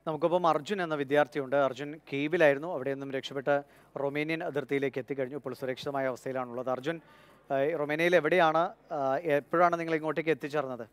നമുക്കിപ്പം അർജുൻ എന്ന വിദ്യാർത്ഥിയുണ്ട് അർജുൻ കീവിലായിരുന്നു അവിടെ നിന്നും രക്ഷപ്പെട്ട് റൊമേനിയൻ അതിർത്തിയിലേക്ക് എത്തിക്കഴിഞ്ഞു ഇപ്പോൾ സുരക്ഷിതമായ അവസ്ഥയിലാണുള്ളത് അർജുൻ ആ, ഈ റൊമേനിയയിൽ എവിടെയാണ് ആ, എപ്പോഴാണ് നിങ്ങൾ ഇങ്ങോട്ടേക്ക് എത്തിച്ചേർന്നത്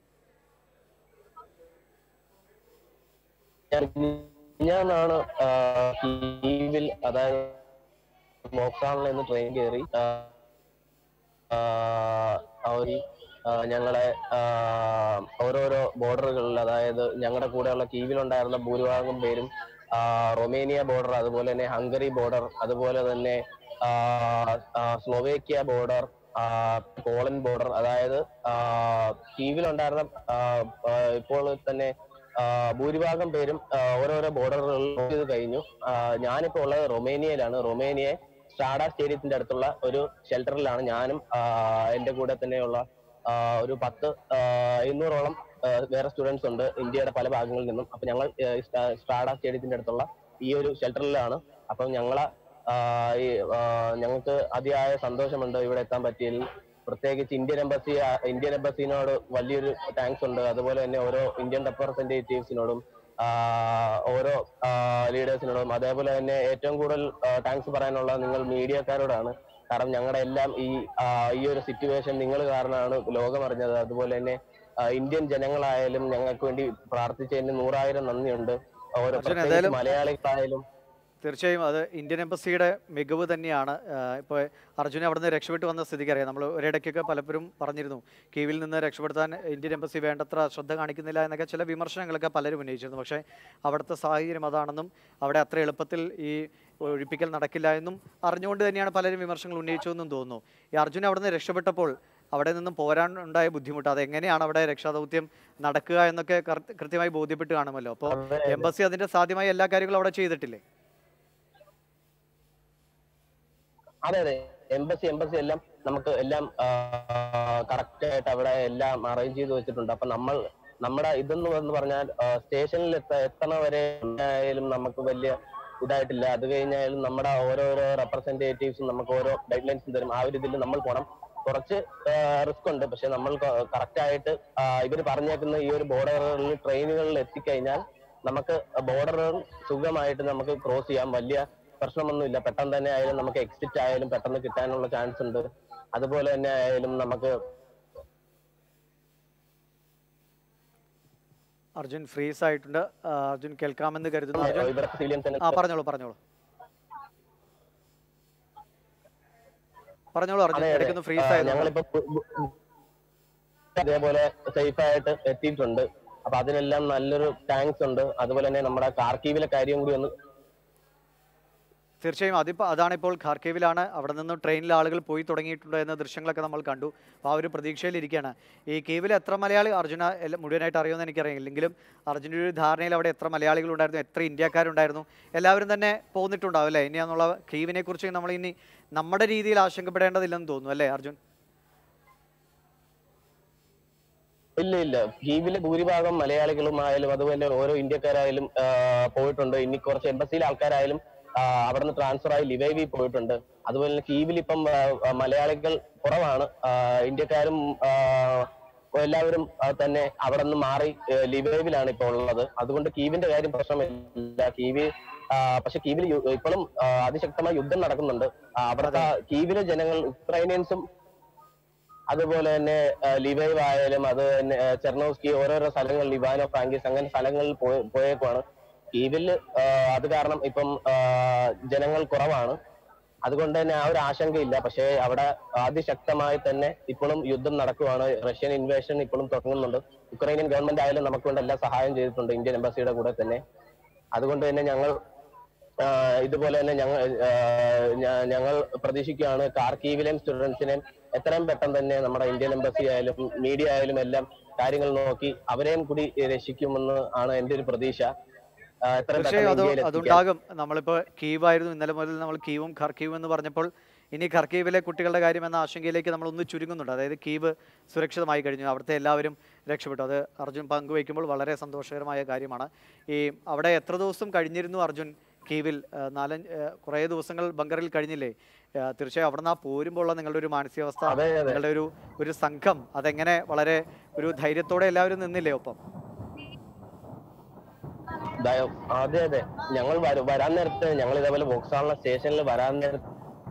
ഞാനാണ് കീവിൽ അതായത് മോക്സാണിൽ നിന്ന് ട്രെയിൻ കയറി ആ, ആ, ആ ഒരു ആ, ഞങ്ങളെ ആ, ഓരോരോ ബോർഡറുകളിൽ അതായത് ഞങ്ങളുടെ കൂടെയുള്ള കീവിലുണ്ടായിരുന്ന ഭൂരിഭാഗം പേരും ആ, റൊമേനിയ ബോർഡർ അതുപോലെ തന്നെ ഹംഗറി ബോർഡർ അതുപോലെ തന്നെ ആ, ആ, സ്ലോവേക്കിയ ബോർഡർ ആ, പോളണ്ട് ബോർഡർ അതായത് ആ, കീവിലുണ്ടായിരുന്ന ആ, ആ, ഇപ്പോൾ തന്നെ ആ, ഭൂരിഭാഗം പേരും ആ, ഓരോരോ ബോർഡറുകളിൽ ചെയ്ത് കഴിഞ്ഞു ആ, ഞാനിപ്പോ ഉള്ളത് റൊമേനിയയിലാണ് റൊമേനിയ സ്റ്റാഡ സ്റ്റേഡിയത്തിന്റെ അടുത്തുള്ള ഒരു ഷെൽട്ടറിലാണ് ഞാനും ആ, എന്റെ കൂടെ തന്നെയുള്ള ആ, ഒരു പത്ത് ആ, ഇരുന്നൂറോളം ആ, വേറെ സ്റ്റുഡൻസ് ഉണ്ട് ഇന്ത്യയുടെ പല ഭാഗങ്ങളിൽ നിന്നും അപ്പൊ ഞങ്ങൾ ആ, സ്റ്റാ- സ്റ്റാഡ സ്റ്റേഡിയത്തിന്റെ അടുത്തുള്ള ഈ ഒരു ഷെൽട്ടറിലാണ് അപ്പം ഞങ്ങളെ ആ, ഈ ആ, ഞങ്ങൾക്ക് അതിയായ സന്തോഷമുണ്ട് ഇവിടെ എത്താൻ പറ്റിയതിൽ പ്രത്യേകിച്ച് ഇന്ത്യൻ എംബസി ഇന്ത്യൻ എംബസിനോട് വലിയൊരു താങ്ക്സ് ഉണ്ട് അതുപോലെ തന്നെ ഓരോ ഇന്ത്യൻ റെപ്രസെന്റേറ്റീവ്സിനോടും ഓരോ ലീഡേഴ്സിനോടും അതേപോലെ തന്നെ ഏറ്റവും കൂടുതൽ താങ്ക്സ് പറയാനുള്ള നിങ്ങൾ മീഡിയക്കാരോടാണ് കാരണം ഞങ്ങളുടെ എല്ലാം ഈ ആ, ഈ ഒരു സിറ്റുവേഷൻ നിങ്ങൾ കാരണമാണ് ലോകം അറിഞ്ഞത് അതുപോലെ തന്നെ ആ, ഇന്ത്യൻ ജനങ്ങളായാലും ഞങ്ങൾക്ക് വേണ്ടി പ്രാർത്ഥിച്ചതിന് നൂറായിരം നന്ദിയുണ്ട് ഓരോ അർജുൻ, പ്രത്യേകിച്ച് എന്തായാലും- മലയാളികളായാലും തീർച്ചയായും അത് ഇന്ത്യൻ എംബസിയുടെ മികവ് തന്നെയാണ് ഇപ്പോൾ അർജുനെ അവിടുന്ന് രക്ഷപ്പെട്ട് വന്ന സ്ഥിതിക്ക് അറിയാം നമ്മൾ ഒരിടയ്ക്കൊക്കെ പലപ്പോഴും പറഞ്ഞിരുന്നു കീവിൽ നിന്ന് രക്ഷപ്പെടുത്താൻ ഇന്ത്യൻ എംബസി വേണ്ടത്ര ശ്രദ്ധ കാണിക്കുന്നില്ല എന്നൊക്കെ ചില വിമർശനങ്ങളൊക്കെ പലരും ഉന്നയിച്ചിരുന്നു പക്ഷേ അവിടുത്തെ സാഹചര്യം അതാണെന്നും അവിടെ അത്ര എളുപ്പത്തിൽ ഈ ഒഴിപ്പിക്കൽ നടക്കില്ല എന്നും അറിഞ്ഞുകൊണ്ട് തന്നെയാണ് പലരും വിമർശനങ്ങൾ ഉന്നയിച്ചതെന്നും തോന്നുന്നു ഈ അർജുൻ അവിടുന്ന് രക്ഷപ്പെട്ടപ്പോൾ അവിടെ നിന്നും പോരാൻ ഉണ്ടായ ബുദ്ധിമുട്ട് അത് എങ്ങനെയാണ് അവിടെ രക്ഷാദൗത്യം നടക്കുക എന്നൊക്കെ കൃത്യ- കൃത്യമായി ബോധ്യപ്പെട്ട് കാണുമല്ലോ അപ്പോൾ അതെ, എംബസി അതിന്റെ സാധ്യമായ എല്ലാ കാര്യങ്ങളും അവിടെ ചെയ്തിട്ടില്ലേ അതെ അതെ എംബസി എംബസി എല്ലാം നമുക്ക് എല്ലാം കറക്റ്റ് ആയിട്ട് അവിടെ എല്ലാം അറേഞ്ച് ചെയ്ത് വെച്ചിട്ടുണ്ട് അപ്പൊ നമ്മൾ നമ്മുടെ ഇതെന്ന് എന്ന് പറഞ്ഞാൽ സ്റ്റേഷനിൽ എത്ത എത്തണ വരെ ആയാലും നമുക്ക് വലിയ ഇതായിട്ടില്ല അത് കഴിഞ്ഞാലും നമ്മുടെ ഓരോരോ റെപ്രസെന്റേറ്റീവ്സും നമുക്ക് ഓരോ ഗൈഡ് ലൈൻസും തരും ആ ഒരു ഇതിൽ നമ്മൾ പോകണം കുറച്ച് റിസ്ക് ഉണ്ട് പക്ഷെ നമ്മൾ കറക്റ്റ് ആയിട്ട് ഇവർ പറഞ്ഞേക്കുന്ന ഈ ഒരു ബോർഡറുകളിൽ ട്രെയിനുകളിൽ എത്തിക്കഴിഞ്ഞാൽ നമുക്ക് ബോർഡറുകൾ സുഖമായിട്ട് നമുക്ക് ക്രോസ് ചെയ്യാം വലിയ പ്രശ്നമൊന്നുമില്ല പെട്ടെന്ന് തന്നെ ആയാലും നമുക്ക് എക്സിറ്റ് ആയാലും പെട്ടെന്ന് കിട്ടാനുള്ള ചാൻസ് ഉണ്ട് അതുപോലെ തന്നെ ആയാലും നമുക്ക് അർജുൻ ഫ്രീസ് ആയിട്ടുണ്ട് ആ, അർജുൻ കേൾക്കാമെന്ന് കരുതുന്നു അർജുൻ ഇവർക്ക് സിവിലിയൻസ് ആ പറഞ്ഞോളൂ പറഞ്ഞോളൂ പറഞ്ഞോളൂ അർജുൻ അതെ, അതെ. ഇടയ്ക്കൊന്ന് ഫ്രീസ് ആ, ആയിരുന്നു ഞങ്ങളിപ്പോ പു- പു- പു- അതേപോലെ സേഫ് ആയിട്ട് എത്തിയിട്ടുണ്ട് അപ്പൊ അതിനെല്ലാം നല്ലൊരു താങ്ക്സ് ഉണ്ട് അതുപോലെ തന്നെ നമ്മുടെ കാർക്കീവിലെ കാര്യം കൂടി ഒന്ന് തീർച്ചയായും അതിപ്പോൾ അതാണിപ്പോൾ ഖാർക്കേവിലാണ് അവിടെ നിന്ന് ട്രെയിനിൽ ആളുകൾ പോയി തുടങ്ങിയിട്ടുണ്ട് എന്ന ദൃശ്യങ്ങളൊക്കെ നമ്മൾ കണ്ടു അപ്പോൾ ആ ഒരു പ്രതീക്ഷയിലിരിക്കുകയാണ് ഈ കീവിൽ എത്ര മലയാളി അർജുന എല്ലാം മുഴുവനായിട്ട് അറിയുമെന്ന് എനിക്കറിയില്ലെങ്കിലും അർജുൻ്റെ ഒരു ധാരണയിൽ അവിടെ എത്ര മലയാളികൾ ഉണ്ടായിരുന്നു എത്ര ഇന്ത്യക്കാരുണ്ടായിരുന്നു എല്ലാവരും തന്നെ പോന്നിട്ടുണ്ടാവും അല്ലേ ഇനി എന്നുള്ള കീവിനെ കുറിച്ച് നമ്മൾ ഇനി നമ്മുടെ രീതിയിൽ ആശങ്കപ്പെടേണ്ടതില്ലെന്ന് തോന്നുന്നു അല്ലേ അർജുൻ ഇല്ല ഇല്ല ദ്വീപിലെ ഭൂരിഭാഗം മലയാളികളും ആയാലും അതുപോലെ ഓരോ ഇന്ത്യക്കാരായാലും ആ, പോയിട്ടുണ്ട് ഇനി കുറച്ച് എംബസിയിലെ ആൾക്കാരായാലും ആ, അവിടുന്ന് ട്രാൻസ്ഫർ ആയി ലിവൈവി പോയിട്ടുണ്ട് അതുപോലെ തന്നെ കീവിൽ ഇപ്പം ആ, ആ, മലയാളികൾ കുറവാണ് ആ, ഇന്ത്യക്കാരും ആ, എല്ലാവരും ആ, തന്നെ അവിടെ നിന്ന് മാറി ആ, ലിവൈവിലാണ് ഇപ്പോൾ ഉള്ളത് അതുകൊണ്ട് കീവിന്റെ കാര്യം പ്രശ്നമില്ല കീവി ആ, പക്ഷെ കീവിൽ യു- ഇപ്പോഴും ആ, അതിശക്തമായ യുദ്ധം നടക്കുന്നുണ്ട് ആ, അവിടുത്തെ കീവിലെ ജനങ്ങൾ ഉക്രൈനിയൻസും അതുപോലെ തന്നെ ആ, ലിവൈവ് ആയാലും അത് തന്നെ ആ, ചെർണോസ്കി ഓരോരോ സ്ഥലങ്ങൾ ലിവാനോ ഫ്രാങ്കിസ് അങ്ങനെ സ്ഥലങ്ങളിൽ പോയ- പോയേക്കുവാണ് കീവിൽ അത് കാരണം ഇപ്പം ആ, ജനങ്ങൾ കുറവാണ് അതുകൊണ്ട് തന്നെ ആ ഒരു ആശങ്കയില്ല പക്ഷേ അവിടെ അതിശക്തമായി തന്നെ ഇപ്പോഴും യുദ്ധം നടക്കുവാണ് റഷ്യൻ ഇൻവേഷൻ ഇപ്പോഴും തുടങ്ങുന്നുണ്ട് ഉക്രൈനിയൻ ഗവൺമെന്റ് ആയാലും നമുക്ക് വേണ്ട എല്ലാ സഹായം ചെയ്തിട്ടുണ്ട് ഇന്ത്യൻ എംബസിയുടെ കൂടെ തന്നെ അതുകൊണ്ട് തന്നെ ഞങ്ങൾ ആ, ഇതുപോലെ തന്നെ ഞങ്ങൾ ആ, ഞ- ഞങ്ങൾ പ്രതീക്ഷിക്കുകയാണ് കാർക്കീവിലെയും സ്റ്റുഡൻസിനെയും എത്രയും പെട്ടെന്ന് തന്നെ നമ്മുടെ ഇന്ത്യൻ എംബസി ആയാലും മീഡിയ ആയാലും എല്ലാം കാര്യങ്ങൾ നോക്കി അവരെയും കൂടി രക്ഷിക്കുമെന്ന് ആണ് എന്റെ ഒരു പ്രതീക്ഷ ആ, എത്രയും തീർച്ചയായും പെട്ടെന്ന് അത് ഇന്ത്യയിൽ എത്തിക്കാൻ. അതുണ്ടാകും നമ്മളിപ്പോൾ കീവായിരുന്നു ഇന്നലെ മുതൽ നമ്മൾ കീവും ഖർക്കീവും എന്ന് പറഞ്ഞപ്പോൾ ഇനി ഖർക്കീവിലെ കുട്ടികളുടെ കാര്യം എന്ന ആശങ്കയിലേക്ക് നമ്മൾ ഒന്ന് ചുരുങ്ങുന്നുണ്ട് അതായത് കീവ് സുരക്ഷിതമായി കഴിഞ്ഞു അവിടുത്തെ എല്ലാവരും രക്ഷപ്പെട്ടു അത് അർജുൻ പങ്കുവയ്ക്കുമ്പോൾ വളരെ സന്തോഷകരമായ കാര്യമാണ് ഈ അവിടെ എത്ര ദിവസം കഴിഞ്ഞിരുന്നു അർജുൻ കീവിൽ ആ, നാലഞ്ച് ആ, കുറേ ദിവസങ്ങൾ ബങ്കറിൽ കഴിഞ്ഞില്ലേ ആ, തീർച്ചയായും അവിടെ നിന്ന് ആ പോരുമ്പോൾ ഉള്ള നിങ്ങളുടെ ഒരു മാനസികാവസ്ഥ അതെ അതെ നിങ്ങളുടെ ഒരു ഒരു സംഘം അതെങ്ങനെ വളരെ ഒരു ധൈര്യത്തോടെ എല്ലാവരും നിന്നില്ലേ ഒപ്പം ദയ- അതെ അതെ ഞങ്ങൾ വര- വരാൻ നേരത്ത് ഞങ്ങൾ ഇതേപോലെ വോക്സാളിലെ സ്റ്റേഷനിൽ വരാൻ നേരത്ത്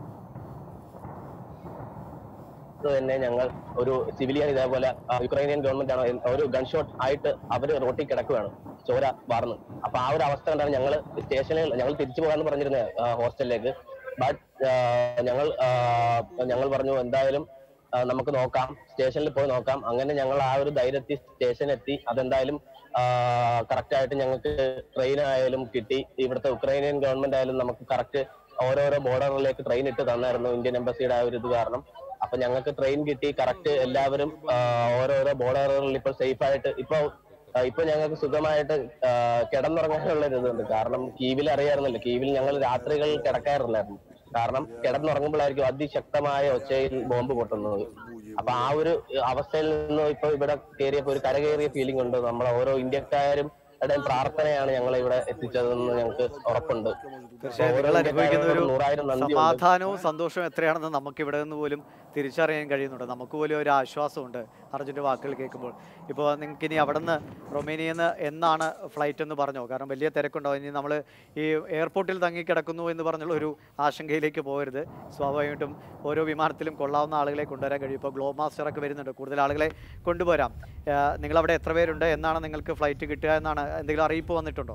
തന്നെ ഞങ്ങൾ ഒരു സിവിലിയൻ ഇതേപോലെ ആ, യുക്രൈനിയൻ ഗവൺമെന്റ് ആണ് ഒരു ഗൺ ഷോട്ട് ആയിട്ട് അവര് റോട്ടിൽ കിടക്കുകയാണ് ചോര വാർന്ന് അപ്പൊ ആ ഒരു അവസ്ഥ കണ്ടാണ് ഞങ്ങൾ സ്റ്റേഷനിൽ ഞങ്ങൾ തിരിച്ചു പോകാന്ന് പറഞ്ഞിരുന്നത് ഹോസ്റ്റലിലേക്ക് ബട്ട് ഞങ്ങൾ ആ, ഞങ്ങൾ പറഞ്ഞു എന്തായാലും ആ, നമുക്ക് നോക്കാം സ്റ്റേഷനിൽ പോയി നോക്കാം അങ്ങനെ ഞങ്ങൾ ആ ഒരു ധൈര്യത്തിൽ സ്റ്റേഷനിൽ എത്തി അതെന്തായാലും കറക്റ്റ് ആയിട്ട് ഞങ്ങൾക്ക് ട്രെയിൻ ആയാലും കിട്ടി ഇവിടുത്തെ ഉക്രൈനിയൻ ഗവൺമെന്റ് ആയാലും നമുക്ക് കറക്റ്റ് ഓരോരോ ബോർഡറിലേക്ക് ട്രെയിൻ ഇട്ട് തന്നായിരുന്നു ഇന്ത്യൻ എംബസിയുടെ ആ ഒരു ഇത് കാരണം അപ്പൊ ഞങ്ങൾക്ക് ട്രെയിൻ കിട്ടി കറക്റ്റ് എല്ലാവരും ആ, ഓരോരോ ബോർഡറുകളിൽ ഇപ്പോൾ സേഫ് ആയിട്ട് ഇപ്പൊ ആ, ഇപ്പൊ ഞങ്ങൾക്ക് സുഖമായിട്ട് ആ, കിടന്നുറങ്ങാനുള്ള ഒരു ഇതുണ്ട് കാരണം കീവിൽ അറിയാറുന്നല്ലോ കീവിൽ ഞങ്ങൾ രാത്രികൾ കിടക്കാറില്ലായിരുന്നു കാരണം കിടന്നുറങ്ങുമ്പോഴായിരിക്കും അതിശക്തമായ ഒച്ചയിൽ ബോംബ് പൊട്ടുന്നത് അപ്പൊ ആ ഒരു അവസ്ഥയിൽ നിന്ന് ഇപ്പൊ ഇവിടെ കയറിയപ്പോ ഒരു കരകയറിയ ഫീലിംഗ് ഉണ്ട് നമ്മളെ ഓരോ ഇന്ത്യക്കാരും യുടെയും പ്രാർത്ഥനയാണ് ഞങ്ങളെ ഇവിടെ എത്തിച്ചതെന്ന് ഞങ്ങൾക്ക് ഉറപ്പുണ്ട് തീർച്ചയായും ഓരോ നിങ്ങൾ അനുഭവിക്കുന്ന ഒരു ഇന്ത്യക്കാരോടും നൂറായിരം നന്ദിയുണ്ട് സമാധാനവും സന്തോഷവും എത്രയാണെന്ന് നമുക്ക് ഇവിടെ നിന്ന് പോലും തിരിച്ചറിയാൻ കഴിയുന്നുണ്ട് നമുക്ക് പോലും ഒരു ആശ്വാസമുണ്ട് അർജുൻ്റെ വാക്കുകൾ കേൾക്കുമ്പോൾ ഇപ്പോൾ നിങ്ങൾക്ക് ഇനി അവിടെ നിന്ന് റൊമേനിയയിൽ നിന്ന് എന്നാണ് ഫ്ലൈറ്റ് എന്ന് പറഞ്ഞോ കാരണം വലിയ തിരക്കുണ്ടാവും ഇനി നമ്മൾ ഈ എയർപോർട്ടിൽ തങ്ങിക്കിടക്കുന്നു എന്ന് പറഞ്ഞുള്ള ഒരു ആശങ്കയിലേക്ക് പോകരുത് സ്വാഭാവികമായിട്ടും ഓരോ വിമാനത്തിലും കൊള്ളാവുന്ന ആളുകളെ കൊണ്ടുവരാൻ കഴിയും ഇപ്പോൾ ഗ്ലോബ് മാസ്റ്ററൊക്കെ വരുന്നുണ്ട് കൂടുതൽ ആളുകളെ കൊണ്ടുവരാം നിങ്ങൾ അവിടെ എത്ര പേരുണ്ട് എന്നാണ് നിങ്ങൾക്ക് ഫ്ലൈറ്റ് കിട്ടുക എന്നാണ് എന്തെങ്കിലും അറിയിപ്പ് വന്നിട്ടുണ്ടോ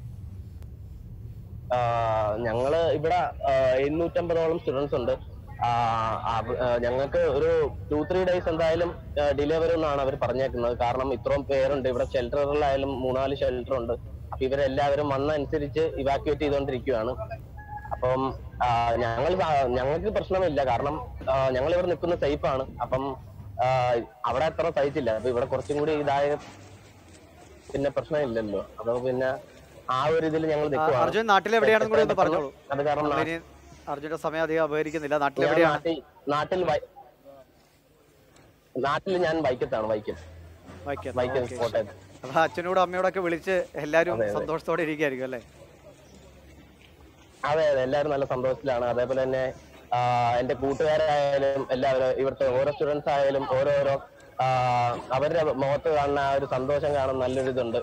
ആ, ഞങ്ങള് ഇവിടെ എണ്ണൂറ്റമ്പതോളം സ്റ്റുഡൻസ് ഉണ്ട് ആ, അവ- ആ, ഞങ്ങൾക്ക് ഒരു ടു ത്രീ ഡേയ്സ് എന്തായാലും ഡിലേ വരും എന്നാണ് അവർ പറഞ്ഞേക്കുന്നത് കാരണം ഇത്രയും പേരുണ്ട് ഇവിടെ ഷെൽട്ടറുകളിലായാലും മൂന്നാല് ഷെൽട്ടർ ഉണ്ട് അപ്പൊ ഇവരെല്ലാവരും വന്നനുസരിച്ച് ഇവാക്യുവേറ്റ് ചെയ്തുകൊണ്ടിരിക്കുകയാണ് അപ്പം ആ, ഞങ്ങൾ സ- ഞങ്ങൾക്ക് പ്രശ്നമില്ല കാരണം ഞങ്ങൾ ഇവിടെ നിൽക്കുന്ന സേഫ് ആണ് അപ്പം ആ, അവിടെ അത്ര സഹിച്ചില്ല അപ്പൊ ഇവിടെ കുറച്ചും കൂടി ഇതായ പിന്നെ പ്രശ്നമില്ലല്ലോ അപ്പൊ പിന്നെ ആ ഒരു ഇതിൽ ഞങ്ങൾ ആ, നിൽക്കുവാണ് അർജുൻ നാട്ടിൽ എവിടെയാണെന്നും കൂടി ഒന്ന് പറഞ്ഞോളൂ അത് കാരണം നാ- നമ്മളിനി അർജുന്റെ സമയം അധികം അപഹരിക്കുന്നില്ല നാട്ടിൽ ഞാൻ എവിടെയാണ് നാട്ടിൽ നാട്ടിൽ വൈ- നാട്ടിൽ ഞാൻ വൈക്കത്താണ് വൈക്കം വൈക്കം വൈക്കം ഓക്കേ. കോട്ടയത്ത് അപ്പൊ അച്ഛനോടും അമ്മയോടൊക്കെ വിളിച്ച് എല്ലാവരും അതെ, അതെ. സന്തോഷത്തോടെ ഇരിക്കുകയായിരിക്കും അല്ലേ അതെ അതെ എല്ലാവരും നല്ല സന്തോഷത്തിലാണ് അതേപോലെ തന്നെ ആ, എന്റെ കൂട്ടുകാരായാലും എല്ലാവരും ഇവിടുത്തെ ഓരോ സ്റ്റുഡൻസ് ആയാലും ഓരോരോ ആ, അവരുടെ മുഖത്ത് കാണുന്ന ആ ഒരു സന്തോഷം കാണുന്ന നല്ലൊരു ഇതുണ്ട്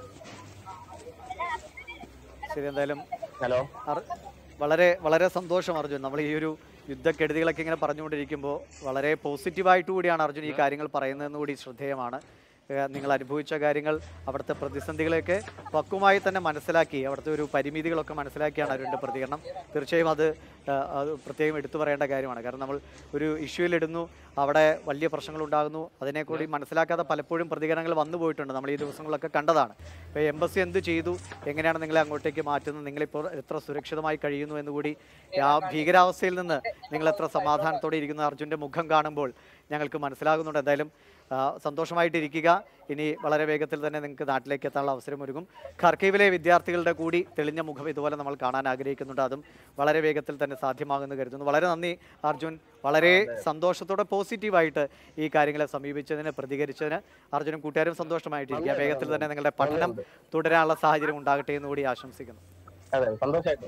ശരി എന്തായാലും ഹലോ അർ- വളരെ വളരെ സന്തോഷം അർജുൻ നമ്മൾ ഈ ഒരു യുദ്ധക്കെടുതികളൊക്കെ ഇങ്ങനെ പറഞ്ഞുകൊണ്ടിരിക്കുമ്പോൾ വളരെ പോസിറ്റീവായിട്ട് കൂടിയാണ് അർജുൻ ഈ കാര്യങ്ങൾ പറയുന്നതെന്ന് കൂടി ശ്രദ്ധേയമാണ് ഏഹ് നിങ്ങൾ അനുഭവിച്ച കാര്യങ്ങൾ അവിടുത്തെ പ്രതിസന്ധികളെയൊക്കെ പക്വമായി തന്നെ മനസ്സിലാക്കി അവിടുത്തെ ഒരു പരിമിതികളൊക്കെ മനസ്സിലാക്കിയാണ് അരുണിൻ്റെ പ്രതികരണം തീർച്ചയായും അത് ഏഹ് അത് പ്രത്യേകം എടുത്തു പറയേണ്ട കാര്യമാണ് കാരണം നമ്മൾ ഒരു ഇഷ്യൂവിലിടുന്നു അവിടെ വലിയ പ്രശ്നങ്ങൾ ഉണ്ടാകുന്നു അതിനെ കൂടി മനസ്സിലാക്കാതെ പലപ്പോഴും പ്രതികരണങ്ങൾ വന്നു പോയിട്ടുണ്ട് നമ്മൾ ഈ ദിവസങ്ങളിലൊക്കെ കണ്ടതാണ് ഇപ്പോൾ എംബസി എന്ത് ചെയ്തു എങ്ങനെയാണ് നിങ്ങളെ അങ്ങോട്ടേക്ക് മാറ്റുന്നത് നിങ്ങളിപ്പോൾ എത്ര സുരക്ഷിതമായി കഴിയുന്നു എന്നുകൂടി ആ ഭീകരാവസ്ഥയിൽ നിന്ന് നിങ്ങൾ എത്ര സമാധാനത്തോടെ ഇരിക്കുന്ന അർജുൻ്റെ മുഖം കാണുമ്പോൾ ഞങ്ങൾക്ക് മനസ്സിലാകുന്നുണ്ട് എന്തായാലും ആ, സന്തോഷമായിട്ടിരിക്കുക ഇനി വളരെ വേഗത്തിൽ തന്നെ നിങ്ങൾക്ക് നാട്ടിലേക്ക് എത്താനുള്ള അവസരം ഒരുങ്ങും ഖർക്കീവിലെ വിദ്യാർത്ഥികളുടെ കൂടി തെളിഞ്ഞ മുഖം ഇതുപോലെ നമ്മൾ കാണാൻ ആഗ്രഹിക്കുന്നുണ്ട് അതും വളരെ വേഗത്തിൽ തന്നെ സാധ്യമാകുമെന്ന് കരുതുന്നു വളരെ നന്ദി അർജുൻ വളരെ സന്തോഷത്തോടെ പോസിറ്റീവായിട്ട് ഈ കാര്യങ്ങളെ സമീപിച്ചതിന് പ്രതികരിച്ചതിന് അർജുനും കൂട്ടുകാരും സന്തോഷമായിട്ടിരിക്കുക വേഗത്തിൽ തന്നെ നിങ്ങളുടെ പഠനം തുടരാനുള്ള സാഹചര്യം ഉണ്ടാകട്ടെ എന്ന് കൂടി ആശംസിക്കുന്നു അതെ സന്തോഷമായിട്ട്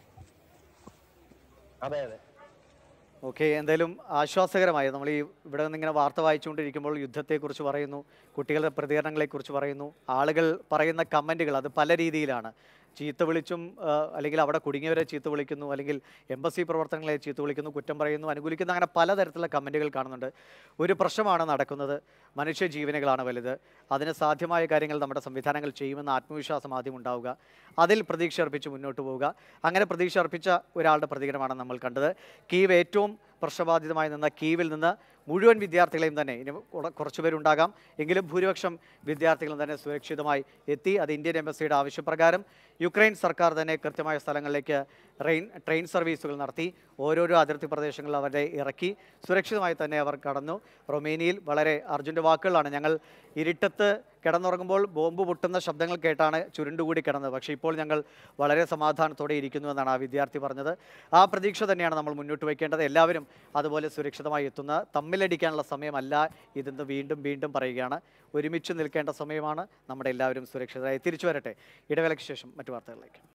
അതെ അതെ ഓക്കെ എന്തായാലും ആശ്വാസകരമായി നമ്മൾ ഈ ഇവിടെ നിന്ന് ഇങ്ങനെ വാർത്ത വായിച്ചുകൊണ്ടിരിക്കുമ്പോൾ യുദ്ധത്തെക്കുറിച്ച് പറയുന്നു കുട്ടികളുടെ പ്രതികരണങ്ങളെക്കുറിച്ച് പറയുന്നു ആളുകൾ പറയുന്ന കമൻറ്റുകൾ അത് പല രീതിയിലാണ് ചീത്ത വിളിച്ചും ആ, അല്ലെങ്കിൽ അവിടെ കുടുങ്ങിയവരെ ചീത്ത വിളിക്കുന്നു അല്ലെങ്കിൽ എംബസി പ്രവർത്തനങ്ങളെ ചീത്ത വിളിക്കുന്നു കുറ്റം പറയുന്നു അനുകൂലിക്കുന്നു അങ്ങനെ പലതരത്തിലുള്ള കമൻറ്റുകൾ കാണുന്നുണ്ട് ഒരു പ്രശ്നമാണ് നടക്കുന്നത് മനുഷ്യ ജീവനുകളാണ് വലുത് അതിന് സാധ്യമായ കാര്യങ്ങൾ നമ്മുടെ സംവിധാനങ്ങൾ ചെയ്യുമെന്ന ആത്മവിശ്വാസം ആദ്യം ഉണ്ടാവുക അതിൽ പ്രതീക്ഷ അർപ്പിച്ച് മുന്നോട്ട് പോവുക അങ്ങനെ പ്രതീക്ഷ അർപ്പിച്ച ഒരാളുടെ പ്രതികരണമാണ് നമ്മൾ കണ്ടത് കീവ് ഏറ്റവും പ്രശ്നബാധിതമായി നിന്ന കീവിൽ നിന്ന് മുഴുവൻ വിദ്യാർത്ഥികളെയും തന്നെ ഇനി കുറ- കുറച്ച് പേരുണ്ടാകാം എങ്കിലും ഭൂരിപക്ഷം വിദ്യാർത്ഥികളും തന്നെ സുരക്ഷിതമായി എത്തി അത് ഇന്ത്യൻ എംബസിയുടെ ആവശ്യപ്രകാരം യുക്രൈൻ സർക്കാർ തന്നെ കൃത്യമായ സ്ഥലങ്ങളിലേക്ക് ട്രെയിൻ ട്രെയിൻ സർവീസുകൾ നടത്തി ഓരോരോ അതിർത്തി പ്രദേശങ്ങളിൽ അവരെ ഇറക്കി സുരക്ഷിതമായി തന്നെ അവർ കടന്നു റൊമേനിയയിൽ വളരെ അർജുൻ്റെ വാക്കുകളാണ് ഞങ്ങൾ ഇരുട്ടത്ത് കിടന്നുറങ്ങുമ്പോൾ ബോംബ് പൊട്ടുന്ന ശബ്ദങ്ങൾ കേട്ടാണ് ചുരുണ്ടുകൂടി കിടന്നത് പക്ഷേ ഇപ്പോൾ ഞങ്ങൾ വളരെ സമാധാനത്തോടെ ഇരിക്കുന്നു എന്നാണ് ആ വിദ്യാർത്ഥി പറഞ്ഞത് ആ പ്രതീക്ഷ തന്നെയാണ് നമ്മൾ മുന്നോട്ട് വയ്ക്കേണ്ടത് എല്ലാവരും അതുപോലെ സുരക്ഷിതമായി എത്തുന്ന തമ്മിലടിക്കാനുള്ള സമയമല്ല ഇതെന്ന് വീണ്ടും വീണ്ടും പറയുകയാണ് ഒരുമിച്ച് നിൽക്കേണ്ട സമയമാണ് നമ്മുടെ എല്ലാവരും സുരക്ഷിതരായി തിരിച്ചു വരട്ടെ ഇടവേളയ്ക്ക് ശേഷം മറ്റു വാർത്തകളിലേക്ക്